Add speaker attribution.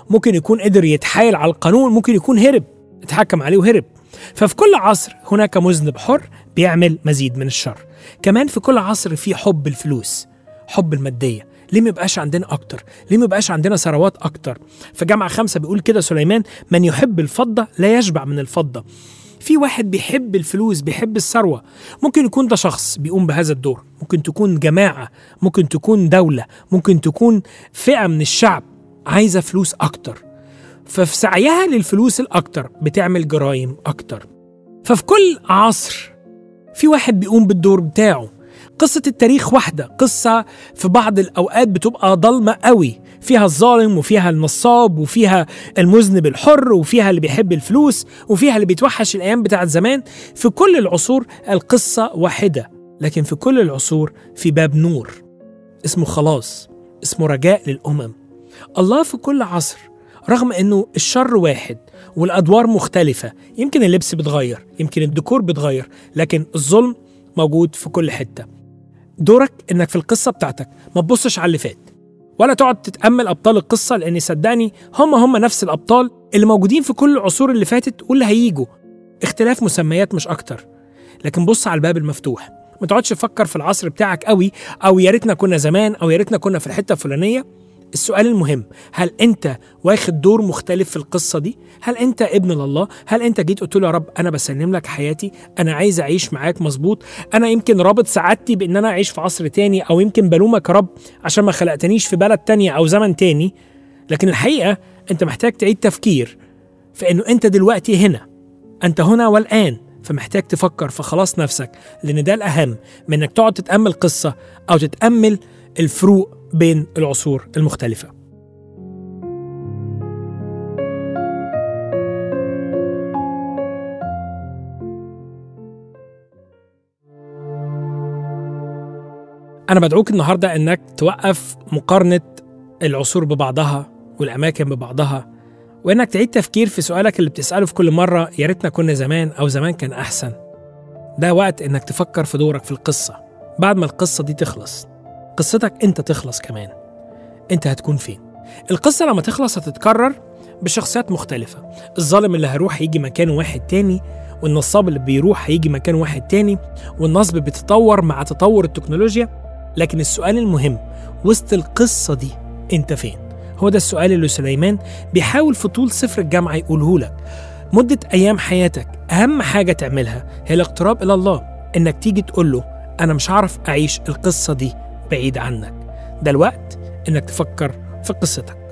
Speaker 1: ممكن يكون قدر يتحايل على القانون ممكن يكون هرب اتحكم عليه وهرب ففي كل عصر هناك مذنب حر بيعمل مزيد من الشر كمان في كل عصر في حب الفلوس حب المادية ليه ما يبقاش عندنا أكتر؟ ليه ما يبقاش عندنا ثروات أكتر؟ في جامعة خمسة بيقول كده سليمان من يحب الفضة لا يشبع من الفضة في واحد بيحب الفلوس بيحب الثروة ممكن يكون ده شخص بيقوم بهذا الدور ممكن تكون جماعة ممكن تكون دولة ممكن تكون فئة من الشعب عايزة فلوس أكتر ففي سعيها للفلوس الأكتر بتعمل جرائم أكتر ففي كل عصر في واحد بيقوم بالدور بتاعه قصة التاريخ واحدة قصة في بعض الأوقات بتبقى ضلمة قوي فيها الظالم وفيها النصاب وفيها المذنب الحر وفيها اللي بيحب الفلوس وفيها اللي بيتوحش الأيام بتاعت زمان في كل العصور القصة واحدة لكن في كل العصور في باب نور اسمه خلاص اسمه رجاء للأمم الله في كل عصر رغم انه الشر واحد والادوار مختلفه يمكن اللبس بيتغير يمكن الديكور بيتغير لكن الظلم موجود في كل حته دورك انك في القصه بتاعتك ما تبصش على اللي فات ولا تقعد تتامل ابطال القصه لان صدقني هم هم نفس الابطال اللي موجودين في كل العصور اللي فاتت واللي هيجوا اختلاف مسميات مش اكتر لكن بص على الباب المفتوح ما تقعدش تفكر في العصر بتاعك قوي او يا ريتنا كنا زمان او يا ريتنا كنا في الحته الفلانيه السؤال المهم هل انت واخد دور مختلف في القصه دي هل انت ابن لله هل انت جيت قلت له يا رب انا بسلم لك حياتي انا عايز اعيش معاك مظبوط انا يمكن رابط سعادتي بان انا اعيش في عصر تاني او يمكن بلومك يا رب عشان ما خلقتنيش في بلد تانية او زمن تاني لكن الحقيقه انت محتاج تعيد تفكير في انه انت دلوقتي هنا انت هنا والان فمحتاج تفكر في خلاص نفسك لان ده الاهم من انك تقعد تتامل قصه او تتامل الفروق بين العصور المختلفه أنا بدعوك النهاردة إنك توقف مقارنة العصور ببعضها والأماكن ببعضها وإنك تعيد تفكير في سؤالك اللي بتسأله في كل مرة يا ريتنا كنا زمان أو زمان كان أحسن ده وقت إنك تفكر في دورك في القصة بعد ما القصة دي تخلص قصتك أنت تخلص كمان أنت هتكون فين القصة لما تخلص هتتكرر بشخصيات مختلفة الظالم اللي هيروح هيجي مكانه واحد تاني والنصاب اللي بيروح هيجي مكانه واحد تاني والنصب بيتطور مع تطور التكنولوجيا لكن السؤال المهم وسط القصة دي انت فين؟ هو ده السؤال اللي سليمان بيحاول في طول سفر الجامعة يقوله لك مدة أيام حياتك أهم حاجة تعملها هي الاقتراب إلى الله إنك تيجي تقول له أنا مش هعرف أعيش القصة دي بعيد عنك ده الوقت إنك تفكر في قصتك